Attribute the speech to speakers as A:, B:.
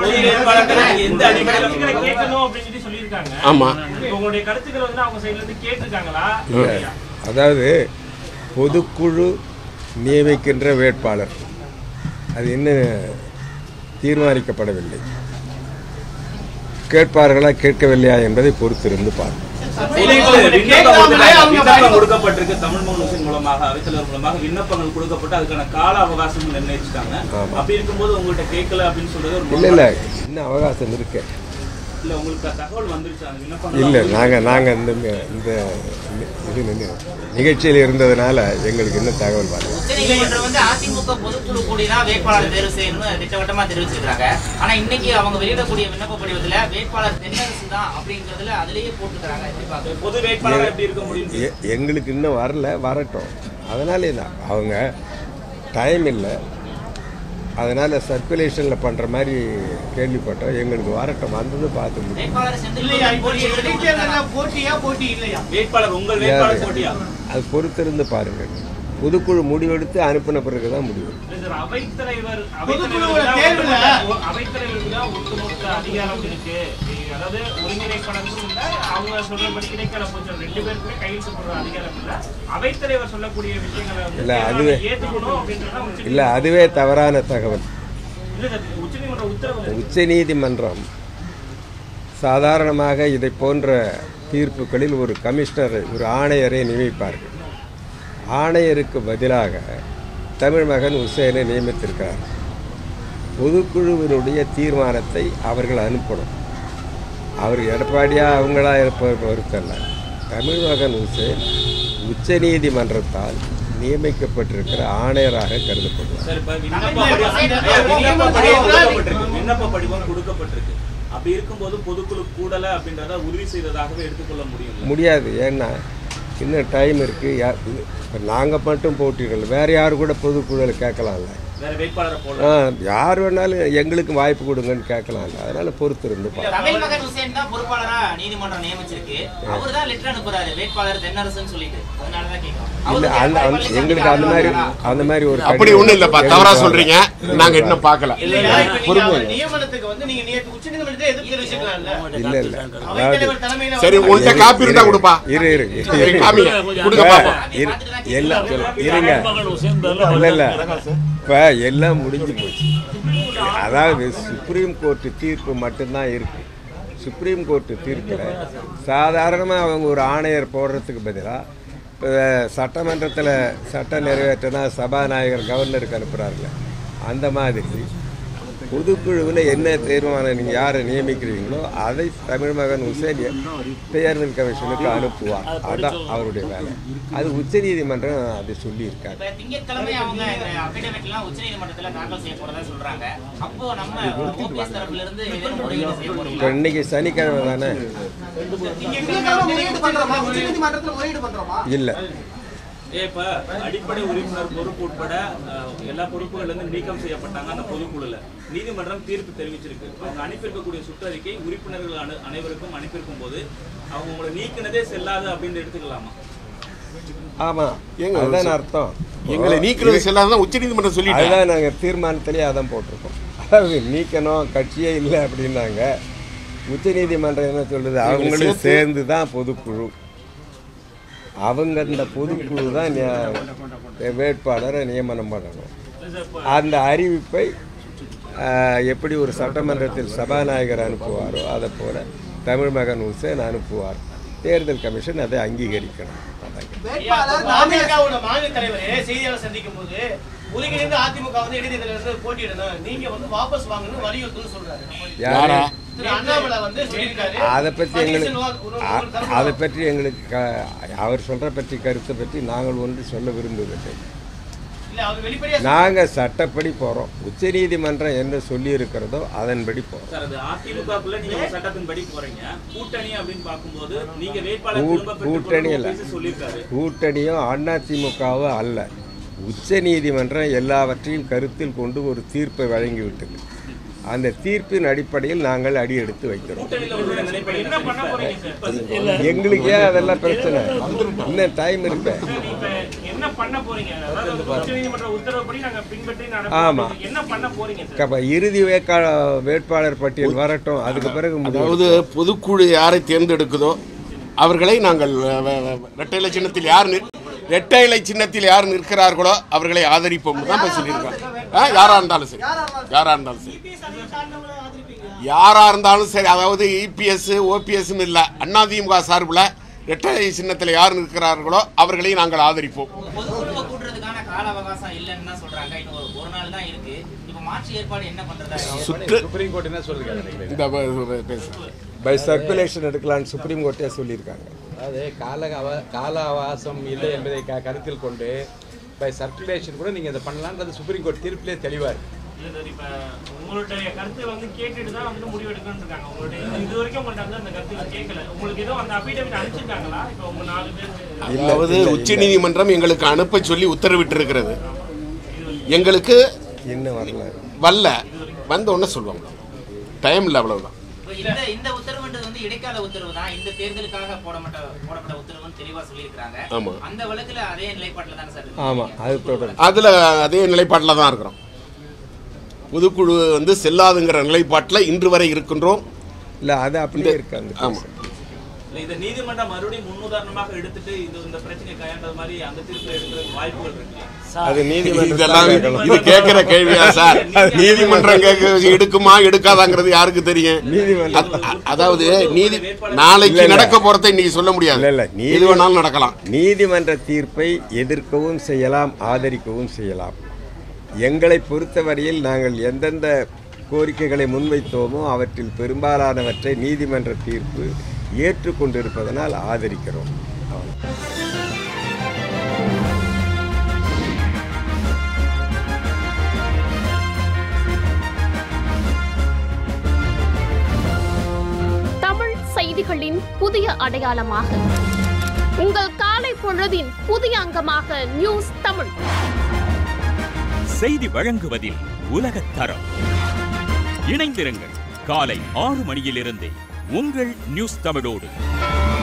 A: பொது வேட்பாளர்கள் நீங்க எந்த அடிப்படையில
B: கருத்துக்களை கேட்கணும் அப்படின்னு சொல்லி சொல்லியிருக்காங்க
C: ஆமா
B: இப்ப உங்களுடைய கருத்துக்கள் வந்து அவங்க சைடுல இருந்து கேட்டிருக்காங்களா
D: இல்ல. அதாவது பொதுக்குழு நியமிக்கின்ற வேட்பாளர் அது இன்னும் தீர்மானிக்கப்படவில்லை கேட்பார்களா கேட்கவில்லையா என்பதை பொறுத்திருந்து பார்ப்போம்
A: பொதுக்குழு விண்ணப்பம் கொடுக்கப்ப- விண்ணப்பம் கொடுக்கப்பட்டிருக்கு தமிழ் மகன் மூலமாக அவைத்தலைவர் மூலமாக விண்ணப்பங்கள் கொடுக்கப்பட்டு அதுக்கான கால அவகாசம் நிர்ணயிச்சிட்டாங்க
D: ஆமா.
A: அப்படி இருக்கும்போது உங்கள்கிட்ட கேட்கல அப்படின்னு சொல்றது ஒரு
D: இல்லை இல்லை இன்னும் அவகாசம் இருக்கு
A: இல்ல உங்களுக்கு தகவல் வந்துருச்சு அந்த விண்ணப்பங்கள்
D: இல்லை நாங்கள் நாங்கள் இந்த இந்த இது நின்னு- நிகழ்ச்சியில் இருந்ததுனால எங்களுக்கு இன்னும் தகவல் வரல
E: உச்சநீதிமன்றம் வந்து அதிமுக பொதுக்குழு கூடிதான் வேட்பாளர் தேர்வு செய்யணும்னு திட்டவட்டமா தெரிவிச்சிருக்காங்க ஆனா இன்னைக்கு அவங்க வெளியிடக்கூடிய விண்ணப்ப படிவத்துல வேட்பாளர் தென்னரசு தான் அப்படிங்கறதுல அதுலயே போட்டுக்கிறாங்க எப்படி பாக்குறது
A: பொது வேட்பாளர் எப்படி இருக்க முடியும்
D: எ- எங்களுக்கு இன்னும் வரல வரட்டும் அதனாலே தான் அவங்க டைம் இல்லை அதனால் சர்க்குலேஷனில் பண்ணுற மாதிரி கேள்விப்பட்டோம் எங்களுக்கு வரட்டும் வந்தது பார்த்து முடியும்
E: வேட்பாளர் செந்தில்
F: இல்லையா இப்போ
E: போட்டி
F: நீங்க
E: எடுத்து
F: இடைத்தேர்தல்ல போட்டியா போட்டி இல்லையா
A: வேட்பாளர் உங்கள் வேட்பாளர் போட்டியா
D: அது பொறுத்திருந்து பாருங்கள் பொதுக்குழு முடிவெடுத்து அனுப்பின பிறகு தான் முடிவு
B: இல்ல சார், அவைத்தலைவர்
F: பொதுக்குழுவோட
B: அவைத்தலைவருக்கு
F: தேர்வுல-
B: தான் ஒட்டுமொத்த- அவைத்தலைவருக்கு தான் ஒட்டுமொத்த அதிகாரம் இருக்கு அதாவது ஒருங்கிணைப்பாளருக்கும் இல்ல அவங்க சொல்றபடி இடைக்கால போச்சு ரெண்டு பேருக்குமே கையெழுத்து போடுற அதிகாரம் இல்ல அவைத்தலைவர் சொல்லக்கூடிய விஷயங்களை வந்து
D: இல்ல,
B: தேர்தலை
D: அதுவே-
B: ஏத்துக்கணும் அப்படின்றத உச்ச
D: இல்லை அதுவே தவறான தகவல்
B: இல்ல சார் உச்சநீதிமன்ற உத்தரவு
D: உச்சநீதிமன்றம் சாதாரணமாக இதை போன்ற தீர்ப்புகளில் ஒரு கமிஷனரை ஒரு ஆணையரை நியமிப்பார்கள் ஆணையருக்கு பதிலாக தமிழ் மகன் உசேனை நியமித்திருக்கிறார் பொதுக்குழுவினுடைய தீர்மானத்தை அவர்கள் அனுப்பணும் அவர் எடப்பாடியா அவங்களா இருப்ப பொறுத்தல்ல தமிழ் மகன் உசேன் உச்சநீதிமன்றத்தால் நியமிக்கப்பட்டிருக்கிற ஆணையராக கருதப்படுவார்
A: சார் இப்ப விண்ணப்ப படிவம் விண்ணப்ப படிவம் கொடுக்கப்பட்டிருக்கு விண்ணப்ப படிவம் கொடுக்கப்பட்டிருக்கு அப்படி இருக்கும்போது பொதுக்குழு கூடல அப்படின்றத உறுதி செய்ததாகவே எடுத்துக்கொள்ள முடியும்
D: முடியாது ஏன்னா இன்னும் டைம் இருக்குது இப்போ நாங்கள் மட்டும் போட்டியிடல வேறு யார் கூட பொதுக்குழுவில் கேட்கலாம்ல
A: வேற வேட்பாளரை போல
D: ஆ யார் வேணாலும் எங்களுக்கு வாய்ப்பு கொடுங்கன்னு கேட்கலாம்ல அதனால் பொறுத்து இருந்து பார்ப்போம்.
E: தமிழ் மகன் ஹுசேன் தான் பொறுப்பாளரா நீதிமன்றம் நியமிச்சிருக்கு அவர் தான் லெட்டர் அனுப்புறாரு வேட்பாளர் தென்னரசுன்னு சொல்லிட்டு அதனாலதான் கேட்கிறோம்
D: இல்லை
E: அவரு
D: அந்த அந்த- எங்களுக்கு அந்த மாதிரி அந்த மாதிரி ஒரு
C: அப்படி
D: கடிதம்
C: ஒண்ணும் இல்லப்பா தவறா சொல்றீங்க நாங்க இன்னும் பார்க்கல
F: இல்லையா இப்ப நீங்க
D: பொறுமை.
F: அவர் நியமனத்துக்கு வந்து நீங்க நேற்று உச்சநீதிமன்றத்தை எதிர்ப்பு தெரிவிச்சிருக்கலாம்ல
D: இல்லை இல்லை அதாவது
F: அவைத்தலைவர் தலைமையில
C: சரி
F: வந்து-
C: உங்கள்கிட்ட காப்பி இருந்தா கொடுப்பா
D: இரு இரு
C: சரி, காமிங்க கொடுங்க பாப்போம்
D: இரு எல்லாம் இருங்க இல்லை இல்லை இப்போ எல்லாம் முடிஞ்சு போச்சு அதாவது சுப்ரீம் கோர்ட்டு தீர்ப்பு மட்டும்தான் இருக்கு சுப்ரீம் கோர்ட்டு தீர்ப்பில் சாதாரணமாக அவங்க ஒரு ஆணையர் போடுறதுக்கு பதிலாக இப்போ சட்டமன்றத்தில் சட்டம் நிறைவேற்றினா சபாநாயகர் கவர்னருக்கு அனுப்புகிறாருல அந்த மாதிரி பொதுக்குழுவில் என்ன தீர்மானம் நீங்கள் யாரை நியமிக்கிறீங்களோ அதை தமிழ் மகன் உசேன் தேர்தல் கமிஷனுக்கு அனுப்புவார் அதான் அவருடைய வேலை அது உச்சநீதிமன்றம் அதை சொல்லியிருக்காங்க
E: இப்ப திங்கட்கிழமை அவங்க இந்த அபிடவிட் எல்லாம் உச்சநீதிமன்றத்துல தாக்கல் செய்ய போறதா சொல்றாங்க அப்போ நம்ம ஓபிஎஸ் தரப்புல இருந்து ஏதேனும் முறையீடு செய்ய
D: இப்போ
E: போறீங்களா
D: இன்னைக்கு சனிக்கிழமை தானே
F: திங்கட்கிழமை முறையீடு பண்றோமா உச்சநீதிமன்றத்துல முறையீடு பண்றோமா
D: இல்லை
A: ஏ, இப்ப அடிப்படை உறுப்பினர் பொறுப்பு உட்பட அஹ், எல்லா பொறுப்புகள்ல இருந்து நீக்கம் செய்யப்பட்டாங்க அந்த பொதுக்குழுல நீதிமன்றம் தீர்ப்பு தெரிவிச்சிருக்கு அவங்க அனுப்பியிருக்கக்கூடிய சுற்றறிக்கை உறுப்பினர்கள் அனு- அனைவருக்கும் அனுப்பியிருக்கும் போது அவங்க உங்களை நீக்கினதே செல்லாது அப்படின்னு எடுத்துக்கலாமா
D: ஆமாம்
C: ஏங்க,
D: அதுதான் அர்த்தம்
C: எங்களை நீக்கிறது செல்லாதான் உச்ச நீதிமன்றம் சொல்லிட்டாங்க
D: அதுதான் நாங்கள் தீர்மானத்திலேயே அதான் போட்டிருக்கோம் அதாவது நீக்கணும் கட்சியே இல்லை அப்படின்னாங்க உச்சநீதிமன்றம் என்ன சொல்லுது அவங்களும் சேர்ந்து தான் பொதுக்குழு அவங்க அந்த பொதுக்குழு தான் நிய- வேட்பாளரை நியமனம் பண்ணணும் அந்த அறிவிப்பை ஆஹ், எப்படி ஒரு சட்டமன்றத்தில் சபாநாயகர் அனுப்புவாரோ அதை போல தமிழ் மகன் உசேன் அனுப்புவார் தேர்தல் கமிஷன் அதை அங்கீகரிக்கணும் அதாங்க
F: வேட்பாளர் பாஜகவோட மாநில தலைவர் செய்தியாளர் சந்திக்கும் போது ஒருங்கிணைந்து அதிமுக வந்து இடைத்தேர்தலில் இருந்து போட்டியிடணும் நீங்க வந்து வாபஸ் வாங்கணும்னு வலியுறுத்தணும்னு சொல்றாரு
D: யாரா
F: திரு அண்ணாமலை வந்து சொல்லியிருக்காரு
D: அதை பற்றி எங்களுக்கு
F: பன்னீர்செல்வம் ஒரு-
D: அ-
F: ஒரு தரப்பு
D: அதை பற்றி எங்களுக்கு க- அவர் சொல்கிற பற்றி கருத்தை பற்றி நாங்கள் ஒன்று சொல்ல விரும்புவதில்லை
F: இல்ல அவர் வெளிப்படையா
D: நாங்கள் சட்டப்படி போகிறோம் உச்சநீதிமன்றம் என்ன சொல்லி இருக்கிறதோ அதன்படி போகிறோம்
A: சார் அது அதிமுகக்குள்ள நீங்க ஒரு சட்டத்தின்படி போறீங்க கூட்டணி அப்படின்னு பார்க்கும்போது நீங்க வேட்பாளர்
D: கூ-
A: திரும்ப
D: கூட்டணி
A: பெற்றுக்கொள்ளணும்
D: இல்லை
A: அப்படின்னு சொல்லியிருக்காரு
D: கூட்டணியும் அதிமுகவும் அல்ல உச்சநீதிமன்றம் எல்லாவற்றையும் கருத்தில் கொண்டு ஒரு தீர்ப்பை வழங்கிவிட்டது அந்த தீர்ப்பின் அடிப்படையில் நாங்கள் அடி எடுத்து வைக்கிறோம்
A: கூட்டணியில உள்ள நிலைப்படி
B: என்ன பண்ண போறீங்க சார்
D: எங்களுக்கு ஏன் அதெல்லாம் பிரச்சனை இன்னும் டைம் இருக்கு
B: இப்ப என்ன பண்ண போறீங்க அதாவது உச்சநீதிமன்ற உத்தரவுப்படி நாங்க பின்பற்றி
D: ஆமா.
B: நடப்போம் என்ன பண்ண போறீங்க சார்
D: அப்ப இறுதி வேட்பாளர் வேட்பாளர் பட்டியல் வரட்டும் அதுக்கு பிறகு முடிவு
C: அதாவது பொதுக்குழு யாரை தேர்ந்தெடுக்குதோ அவர்களை நாங்கள் அஹ், வ- வ- இரட்டை இலை சின்னத்தில் யார் நிற்- இரட்டை இலை சின்னத்தில் யார் நிற்கிறார்களோ அவர்களை ஆதரிப்போம் தான் இப்ப சொல்லியிருக்காங்க ஆ, யாரா இருந்தாலும் சரி யாரா இருந்தாலும் சரி யாரா இருந்தாலும் சரி அதாவது இபிஎஸ் ஓபிஎஸ் இல்ல அதிமுக சார்பில் இரட்டை இலை சின்னத்தில் யார் நிற்கிறார்களோ அவர்களை நாங்கள் ஆதரிப்போம்
E: பொதுக்குழுவை கூட்டுறதுக்கான கால அவகாசம் இல்லைன்னு தான் சொல்றாங்க இன்னும் ஒரு ஒரு நாள் தான் இருக்கு இப்ப மாற்று ஏற்பாடு என்ன பண்றதா இருக்கு?
C: சுற்று
G: சுப்ரீம் கோர்ட் என்ன சொல்லுங்க
C: இந்த ப- ப- பேசு.
D: பை சர்க்குலேஷன் எடுக்கலாம்னு சுப்ரீம் கோர்ட்டே சொல்லியிருக்காங்க
G: அதாவது கால அவ கால அவகாசம் இல்லை என்பதை க கருத்தில் கொண்டு பை சர்க்குலேஷன் கூட நீங்கள் இதை பண்ணலான்றது சுப்ரீம் கோர்ட் தீர்ப்பிலே தெளிவாக இருக்கு
B: இல்ல சார் இப்ப உங்களுடைய கருத்து வந்து கேட்டுட்டு தான் வந்து முடிவு எடுக்கணும்னு இருக்காங்க உங்களுடைய இது- இது வரைக்கும் உங்கள்ட்ட வந்து அந்த கருத்து கேட்கல உங்களுக்கு ஏதோ அந்த அபிடேவிட் அனுப்பிச்சிருக்காங்களா இப்ப உங்க நாலு பேர்
C: அதாவது உச்ச நீதிமன்றம் எங்களுக்கு அனுப்ப சொல்லி உத்தரவிட்டிருக்கிறது எங்களுக்கு
D: இன்னும் வரல
C: வரல வந்த உடனே சொல்லுவாங்க டைம் இல்லை அவ்வளவுதான்
E: இப்ப இந்த இந்த உத்தரவுன்றது வந்து இடைக்கால உத்தரவு தான் இந்த தேர்தலுக்காக போடப்பட்ட போடப்பட்ட உத்தரவுன்னு தெளிவா சொல்லியிருக்காங்க
C: ஆமா.
E: அந்த வழக்குல அதே நிலைப்பாட்டுல தானே சார் இருக்கு?
D: ஆமா அது தொடரும்
C: அதுல அதே நிலைப்பாட்டில் தான் இருக்கிறோம் பொதுக்குழு வந்து செல்லாதுங்கிற நிலைப்பாட்டில் இன்று வரை இருக்கின்றோம்
D: இல்ல அது அப்படியே இருக்காங்க
C: ஆமா
A: இல்ல, இதை நீதிமன்றம் மறுபடியும் முன்னுதாரணமாக எடுத்துட்டு இது இந்த பிரச்சனையை கையாண்டது மாதிரி அந்த தீர்ப்பு எடுக்கிறதுக்கு வாய்ப்புகள் இருக்கு
D: அது நீதிமன்றம்
C: இதெல்லாம்
D: தான் கேட்கணும்.
C: இது கேட்கிற கேள்வியா சார் நீதிமன்றம் கேட்க எடுக்குமா எடுக்காதாங்கிறது யாருக்கு தெரியும்
D: நீதிமன்றம்
C: அ- அ- அதாவது நீதி நாளைக்கு
D: இல்ல, இல்ல.
C: நடக்க போறதை இன்னைக்கு சொல்ல முடியாது
D: இல்ல, இல்ல. நீதி-
C: எது வேணாலும் நடக்கலாம்
D: நீதிமன்ற தீர்ப்பை எதிர்க்கவும் செய்யலாம் ஆதரிக்கவும் செய்யலாம் எங்களை பொறுத்தவரையில் நாங்கள் எந்தெந்த கோரிக்கைகளை முன்வைத்தோமோ அவற்றில் பெரும்பாலானவற்றை நீதிமன்ற தீர்ப்பு ஏற்றுக்கொண்டிருப்பதனால் ஆதரிக்கிறோம் அவ்வளவு.
H: தமிழ் செய்திகளின் புதிய அடையாளமாக உங்கள் காலை பொழுதின் புதிய அங்கமாக நியூஸ் தமிழ்
I: செய்தி வழங்குவதில் உலகத் தரம் இணைந்திருங்கள் காலை ஆறு மணியிலிருந்தே உங்கள் நியூஸ் தமிழோடு